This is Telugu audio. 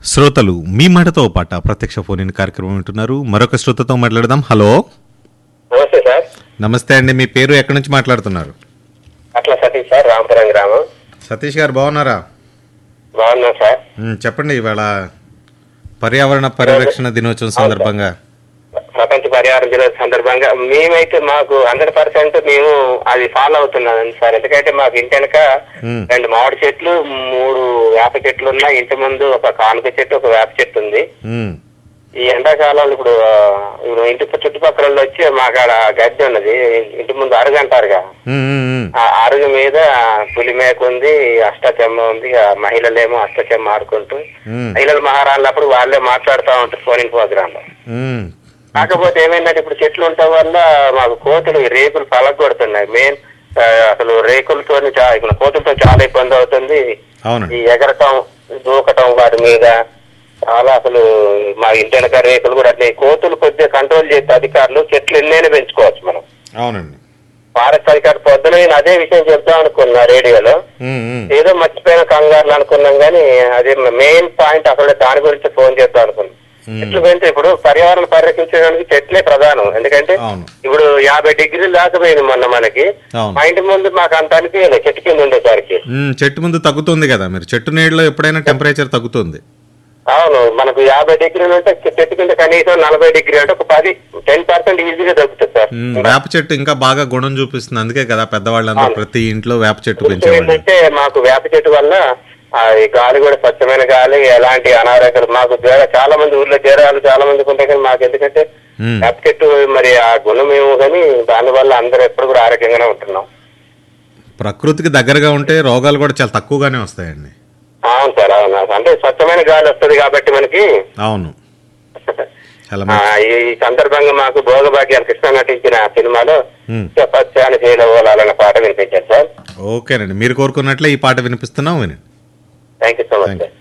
శ్రోతలు మీ మాటతో పాట ప్రత్యక్ష ఫోన్ ఇన్ కార్యక్రమం వింటున్నారు మరొక శ్రోతతో మాట్లాడదాం హలో నమస్తే సార్ నమస్తే అండి మీ పేరు ఎక్కడి నుంచి మాట్లాడుతున్నారు అట్లా సతీష్ సార్ రామపురం గ్రామం సతీష్ గారు బాగున్నారా బాగున్నాం సార్ ఉమ్, చెప్పండి ఇవాళ పర్యావరణ పరిరక్షణ దినోత్సవం సందర్భంగా ప్రపంచ పర్యావరణ దినోత్సవం సందర్భంగా మేమైతే మాకు హండ్రెడ్ పర్సెంట్ మేము అది ఫాలో అవుతున్నాం సార్ ఎందుకంటే మాకు ఇంటి వెనక ఉమ్, రెండు మామిడి చెట్లు మూడు వేప చెట్లు ఉన్నాయి ఇంటి ముందు ఒక కానుక చెట్టు ఒక వేప చెట్టు ఉంది ఉమ్, ఈ ఎండాకాలంలో ఇప్పుడు ఆ, ఇప్పుడు ఇంటి చుట్టుపక్కల వాళ్ళు వచ్చి మాకాడ గడ్డి ఉన్నది ఇంటి ముందు అరుగు అంటారుగా ఉమ్, ఉమ్, ఉమ్, ఆ అరుగు మీద పులి మేక ఉంది అష్టచెమ్మ ఉంది ఆ మహిళలేమో అష్టచెమ్మ ఆడుకుంటూ ఉమ్, మహిళలు మహారాళ్ళప్పుడు వాళ్ళే మాట్లాడుతూ ఉంటారు ఫోన్ ఇన్ ప్రోగ్రామ్ లో ఉమ్, కాకపోతే ఏమైందంటే ఇప్పుడు చెట్లు ఉండటం వల్ల మాకు కోతులు ఈ రేకులు పలగొడుతున్నాయి మెయిన్ అసలు రేకులతో ఇప్పుడు కోతులతో చాలా ఇబ్బంది అవుతుంది ఈ అవునండి ఎగరటం దూకటం వాటి మీద చాలా అసలు మా ఇంటి వెనక రేకులు కూడా అట్లే కోతులు కొద్దిగా కంట్రోల్ చేసే అధికారులు చెట్లు ఎన్నైనా పెంచుకోవచ్చు మనం అవునండి ఫారెస్ట్ అధికారులు పొద్దున నేను అదే విషయం చెప్దాం అనుకున్నా రేడియోలో ఉమ్, ఉమ్, ఏదో మర్చిపోయిన కంగారులు అనుకున్నాం కానీ అదే మెయిన్ పాయింట్ అసలు దాని గురించి ఫోన్ చేద్దాం అనుకున్నాం ఉమ్, చెట్లు పెంచి ఇప్పుడు పర్యావరణం పరిరక్షించడానికి చెట్లే ప్రధానం ఎందుకంటే అవును ఇప్పుడు యాభై డిగ్రీలు దాకపోయింది మొన్న మనకి అవును మా ఇంటి ముందు మాకు అంత అనిపించలేదు చెట్టు కింద ఉండేసరికి ఉమ్, చెట్టు ముందు తగ్గుతుంది కదా మీరు చెట్టు నీడలో ఎప్పుడైనా టెంపరేచర్ తగ్గుతుంది అవును మనకు యాభై డిగ్రీలు ఉంటే చెట్టు కింద కనీసం నలభై డిగ్రీ అంటే ఒక పది టెన్ పర్సెంట్ ఈజీగా తగ్గుతుంది సార్ ఉమ్, వేప చెట్టు ఇంకా బాగా గుణం చూపిస్తుంది అందుకే కదా పెద్దవాళ్ళందరూ అవును. ప్రతి ఇంట్లో వేప చెట్టు ఇంకో పెంచేవాళ్ళు ఏంటంటే మాకు వేప చెట్టు వల్ల ఆ, ఈ గాలి కూడా స్వచ్ఛమైన గాలి ఎలాంటి అనారోగ్యాలు మాకు జ్వర చాలా మంది ఊర్లో జ్వరాలు చాలా మందికి ఉంటాయి కానీ మాకు ఎందుకంటే ఉమ్, వేప చెట్టు మరి ఆ గుణం ఏమో కానీ దానివల్ల అందరూ ఎప్పుడు కూడా ఆరోగ్యంగానే ఉంటున్నాం ప్రకృతికి దగ్గరగా ఉంటే రోగాలు కూడా చాలా తక్కువగానే వస్తాయండి అవును సార్ అవును అంటే స్వచ్ఛమైన గాలి వస్తుంది కాబట్టి మనకి అవును చాలా ఆ, మంచి ఈ సందర్భంగా మాకు భోగభాగ్యాలు కృష్ణ నటించిన సినిమాలో ఉమ్, పచ్చాని చేయలవలాలన్న పాట వినిపించారు సార్ ఓకేనండి మీరు కోరుకున్నట్లే ఈ పాట వినిపిస్తున్నాం వినండి thank you so much thank you sir